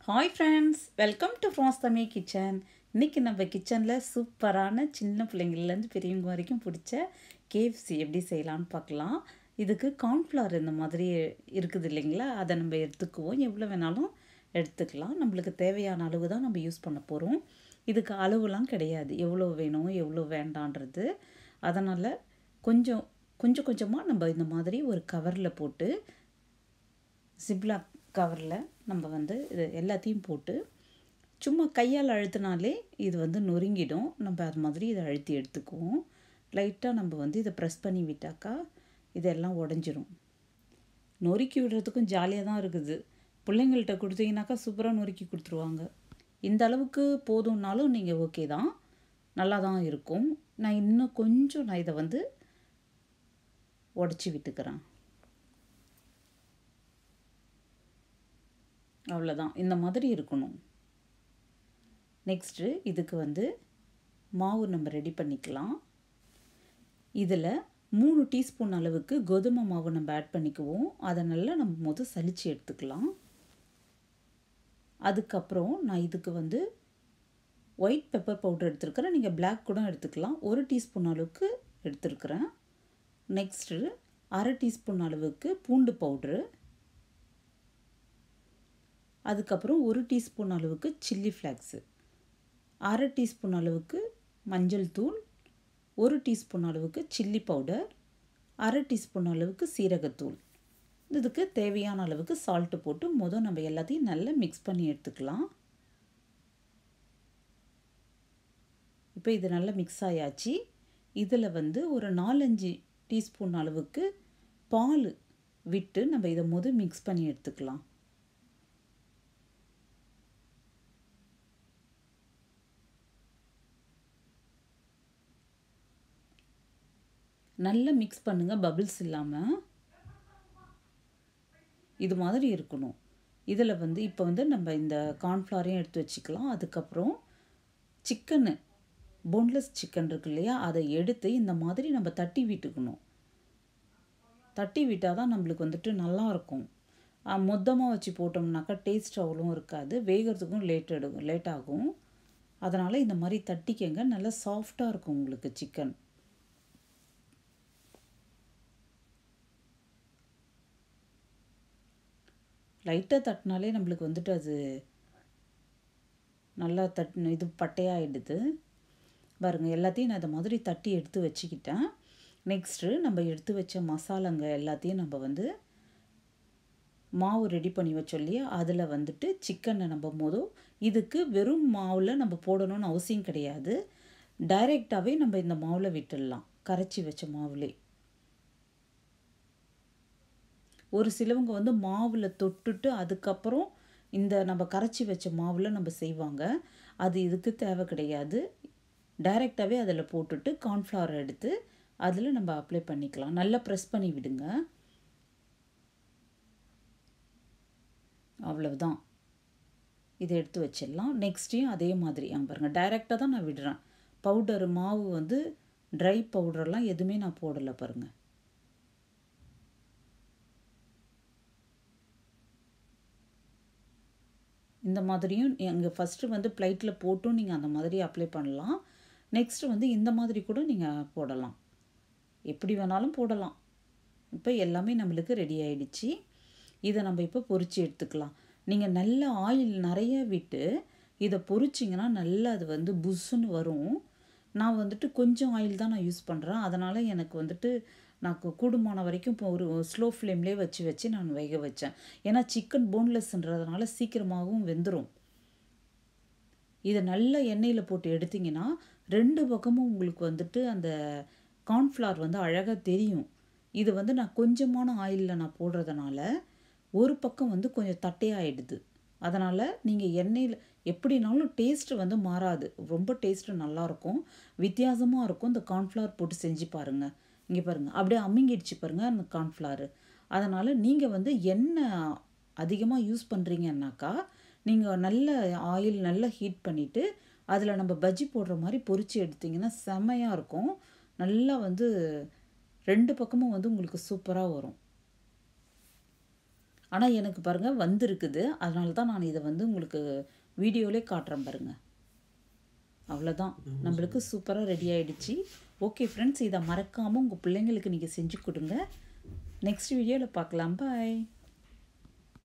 hi friends welcome to France Tamil kitchen இன்றைக்கி நம்ம கிச்சனில் சூப்பரான சின்ன பிள்ளைங்கள்லேருந்து பெரியவங்க வரைக்கும் பிடிச்ச கேஎஃப்சி எப்படி செய்யலான்னு பார்க்கலாம் இதுக்கு கார்ன்ஃப்ளவர் இந்த மாதிரி இருக்குது இல்லைங்களா அதை நம்ம எடுத்துக்குவோம் எவ்வளோ வேணாலும் எடுத்துக்கலாம் நம்மளுக்கு தேவையான அளவு தான் நம்ம யூஸ் பண்ண போகிறோம் இதுக்கு அளவுலாம் கிடையாது எவ்வளோ வேணும் எவ்வளோ வேண்டான்றது அதனால் கொஞ்சம் கொஞ்சம் கொஞ்சமாக நம்ம இந்த மாதிரி ஒரு கவரில் போட்டு ஜிப்லாக் கவரில் நம்ம வந்து இது எல்லாத்தையும் போட்டு சும்மா கையால் அழுத்தினாலே இது வந்து நொறுங்கிடும் நம்ம அது மாதிரி இதை அழுத்தி எடுத்துக்குவோம் லைட்டாக நம்ம வந்து இதை ப்ரெஸ் பண்ணி விட்டாக்கா இதெல்லாம் உடஞ்சிரும் நொறுக்கி விடுறதுக்கும் ஜாலியாக தான் இருக்குது பிள்ளைங்கள்ட்ட கொடுத்தீங்கன்னாக்கா சூப்பராக நொறுக்கி கொடுத்துருவாங்க இந்த அளவுக்கு போதும்னாலும் நீங்கள் ஓகே தான் நல்லா தான் இருக்கும் நான் இன்னும் கொஞ்சம் நான் இதை வந்து உடச்சி விட்டுக்கிறேன் அவ்வளோதான் இந்த மாதிரி இருக்கணும் நெக்ஸ்ட்டு இதுக்கு வந்து மாவு நம்ம ரெடி பண்ணிக்கலாம் இதில் மூணு டீஸ்பூன் அளவுக்கு கோதுமை மாவு நம்ம ஆட் பண்ணிக்குவோம் அதை நல்லா நம்ம முதல் சலித்து எடுத்துக்கலாம் அதுக்கப்புறம் நான் இதுக்கு வந்து ஒயிட் பெப்பர் பவுடர் எடுத்துருக்கிறேன் நீங்கள் பிளாக் கூட எடுத்துக்கலாம் ஒரு டீஸ்பூன் அளவுக்கு எடுத்துருக்குறேன் நெக்ஸ்ட்டு அரை டீஸ்பூன் அளவுக்கு பூண்டு பவுட்ரு அதுக்கப்புறம் ஒரு டீஸ்பூன் அளவுக்கு சில்லி ஃப்ளாக்ஸு அரை டீஸ்பூன் அளவுக்கு மஞ்சள் தூள் ஒரு டீஸ்பூன் அளவுக்கு சில்லி பவுடர் அரை டீஸ்பூன் அளவுக்கு சீரகத்தூள் இதுக்கு தேவையான அளவுக்கு சால்ட்டு போட்டு மொதல் நம்ம எல்லாத்தையும் நல்லா மிக்ஸ் பண்ணி எடுத்துக்கலாம் இப்போ இது நல்லா மிக்ஸ் ஆயாச்சு இதில் வந்து ஒரு நாலஞ்சு டீஸ்பூன் அளவுக்கு பால் விட்டு நம்ம இதை மொதல் மிக்ஸ் பண்ணி எடுத்துக்கலாம் நல்லா மிக்ஸ் பண்ணுங்கள் பபிள்ஸ் இல்லாமல் இது மாதிரி இருக்கணும் இதில் வந்து இப்போ வந்து நம்ம இந்த கார்ன்ஃப்ளவரையும் எடுத்து வச்சுக்கலாம் அதுக்கப்புறம் சிக்கனு போன்லெஸ் சிக்கன் இருக்கு இல்லையா அதை எடுத்து இந்த மாதிரி நம்ம தட்டி விட்டுக்கணும் தட்டி விட்டால் தான் நம்மளுக்கு வந்துட்டு நல்லாயிருக்கும் மொத்தமாக வச்சு போட்டோம்னாக்கா டேஸ்ட் அவ்வளோ இருக்காது வேகிறதுக்கும் லேட் எடுக்கும் லேட் ஆகும் அதனால் இந்த மாதிரி தட்டிக்கங்க நல்லா சாஃப்டாக இருக்கும் உங்களுக்கு சிக்கன் லைட்டாக தட்டினாலே நம்மளுக்கு வந்துட்டு அது நல்லா தட் இது பட்டையாகிடுது பாருங்கள் எல்லாத்தையும் நான் இந்த மாதிரி தட்டி எடுத்து வச்சுக்கிட்டேன் நெக்ஸ்ட்டு நம்ம எடுத்து வச்ச மசாலாங்க எல்லாத்தையும் நம்ம வந்து மாவு ரெடி பண்ணி வச்சோம் அதில் வந்துட்டு சிக்கனை நம்ம போதும் இதுக்கு வெறும் மாவில் நம்ம போடணும்னு அவசியம் கிடையாது டைரெக்டாகவே நம்ம இந்த மாவில் விட்டுடலாம் கரைச்சி வச்ச மாவுலே ஒரு சிலவங்க வந்து மாவில் தொட்டுட்டு அதுக்கப்புறம் இந்த நம்ம கரைச்சி வச்ச மாவில் நம்ம செய்வாங்க அது இதுக்கு தேவை கிடையாது டைரெக்டாகவே அதில் போட்டுட்டு கார்ன்ஃப்ளவர் எடுத்து அதில் நம்ம அப்ளை பண்ணிக்கலாம் நல்லா ப்ரெஸ் பண்ணி விடுங்க அவ்வளவுதான் இதை எடுத்து வச்சிடலாம் நெக்ஸ்ட்டையும் அதே மாதிரி அங்கே பாருங்கள் டைரெக்டாக தான் நான் விடுறேன் பவுடர் மாவு வந்து ட்ரை பவுடரெல்லாம் எதுவுமே நான் போடலை பாருங்கள் இந்த மாதிரியும் அங்கே ஃபஸ்ட்டு வந்து ப்ளைட்டில் போட்டும் நீங்கள் அந்த மாதிரி அப்ளை பண்ணலாம் நெக்ஸ்ட்டு வந்து இந்த மாதிரி கூட நீங்கள் போடலாம் எப்படி வேணாலும் போடலாம் இப்போ எல்லாமே நம்மளுக்கு ரெடி ஆகிடுச்சு இதை நம்ம இப்போ பொறிச்சு எடுத்துக்கலாம் நீங்கள் நல்ல ஆயில் நிறைய விட்டு இதை பொறிச்சிங்கன்னா நல்லா அது வந்து புஷ்ஷுன்னு வரும் நான் வந்துட்டு கொஞ்சம் ஆயில் தான் நான் யூஸ் பண்ணுறேன் அதனால் எனக்கு வந்துட்டு நான் கூடுமான வரைக்கும் இப்போ ஒரு ஸ்லோ ஃப்ளேம்லேயே வச்சு வச்சு நான் வேக வச்சேன் ஏன்னா சிக்கன் போன்லெஸ்ன்றதுனால சீக்கிரமாகவும் வெந்துடும் இதை நல்ல எண்ணெயில் போட்டு எடுத்திங்கன்னா ரெண்டு பக்கமும் உங்களுக்கு வந்துட்டு அந்த கார்ன்ஃப்ளவர் வந்து அழகாக தெரியும் இது வந்து நான் கொஞ்சமான ஆயிலில் நான் போடுறதுனால ஒரு பக்கம் வந்து கொஞ்சம் தட்டையாகிடுது அதனால் நீங்கள் எண்ணெயில் எப்படினாலும் டேஸ்ட்டு வந்து மாறாது ரொம்ப டேஸ்ட்டு நல்லாயிருக்கும் வித்தியாசமாக இருக்கும் இந்த கார்ன்ஃப்ளவர் போட்டு செஞ்சு பாருங்கள் இங்கே பாருங்கள் அப்படியே அம்மிங்கிடுச்சு பாருங்கள் அந்த கார்ன்ஃப்ளவர் அதனால் நீங்கள் வந்து எண்ணெய் அதிகமாக யூஸ் பண்ணுறீங்கன்னாக்கா நீங்கள் நல்ல ஆயில் நல்லா ஹீட் பண்ணிவிட்டு அதில் நம்ம பஜ்ஜி போடுற மாதிரி பொறிச்சு எடுத்திங்கன்னா செமையாக இருக்கும் நல்லா வந்து ரெண்டு பக்கமும் வந்து உங்களுக்கு சூப்பராக வரும் ஆனால் எனக்கு பாருங்கள் வந்திருக்குது அதனால தான் நான் இதை வந்து உங்களுக்கு வீடியோவிலே காட்டுறேன் பாருங்கள் அவ்வளோதான் நம்மளுக்கு சூப்பராக ரெடி ஆயிடுச்சு ஓகே ஃப்ரெண்ட்ஸ் இதை மறக்காமல் உங்கள் பிள்ளைங்களுக்கு நீங்கள் செஞ்சு கொடுங்க நெக்ஸ்ட் வீடியோவில் பார்க்கலாம் பாய்